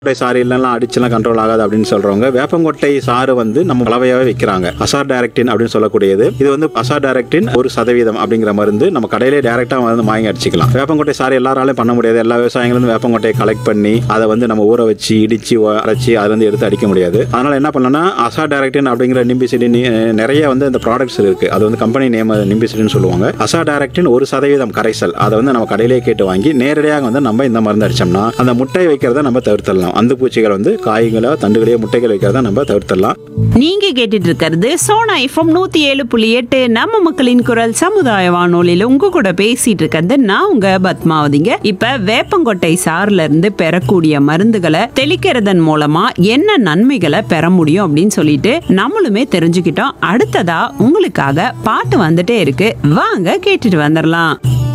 வேப்பங்கொட்டை சாறு இல்லைன்னா அடிச்செல்லாம் கண்ட்ரோல் ஆகாது அப்படின்னு சொல்றவங்க வேப்பங்கொட்டை சாறு வந்து நம்ம கலவையாவே விற்கிறாங்க அசார் டைரக்டின் அப்படின்னு சொல்லக்கூடியது இது வந்து அசார் டைரக்டின் ஒரு சதவீதம் அப்படிங்கிற மருந்து நம்ம கடையிலே டைரக்டா வந்து வாங்கி அடிச்சுக்கலாம் வேப்பங்கொட்டை சாறு எல்லாராலையும் பண்ண முடியாது எல்லா விவசாயிகளும் வேப்பங்கொட்டையை கலெக்ட் பண்ணி அதை வந்து நம்ம ஊற வச்சு இடிச்சு ஒ- அரைச்சி அதை வந்து எடுத்து அடிக்க முடியாது அதனால என்ன பண்ணலாம்னா அசார் டைரக்டின் அப்படிங்கிற நிம்பிசிடி நிறைய வந்து இந்த ப்ராடக்ட்ஸ் இருக்கு அது வந்து கம்பெனி நேம் நிம்பிசிடின்னு சொல்லுவாங்க அசா டைரக்டின் ஒரு சதவீதம் கரைசல் அதை வந்து நம்ம கடையிலேயே கேட்டு வாங்கி நேரடியாக வந்து நம்ம இந்த மருந்து அடிச்சோம்னா அந்த முட்டை வைக்கிறத நம்ம தவிர்த்திடலாம் அந்த பூச்சிகள் வந்து காய்களோ தண்டுகளையோ முட்டைகள் வைக்கிறத நம்ம தவிர்த்திடலாம் நீங்க கேட்டுட்டு இருக்கிறது சோனா எஃப்எம் நூத்தி ஏழு புள்ளி எட்டு நம்ம மக்களின் குரல் சமுதாய வானொலியில உங்க கூட பேசிட்டு இருக்கிறது நான் உங்க பத்மாவதிங்க இப்ப வேப்பங்கொட்டை சாறுல இருந்து பெறக்கூடிய மருந்துகளை தெளிக்கிறதன் மூலமா என்ன நன்மைகளை பெற முடியும் அப்படின்னு சொல்லிட்டு நம்மளுமே தெரிஞ்சுக்கிட்டோம் அடுத்ததா உங்களுக்காக பாட்டு வந்துட்டே இருக்கு வாங்க கேட்டுட்டு வந்துடலாம்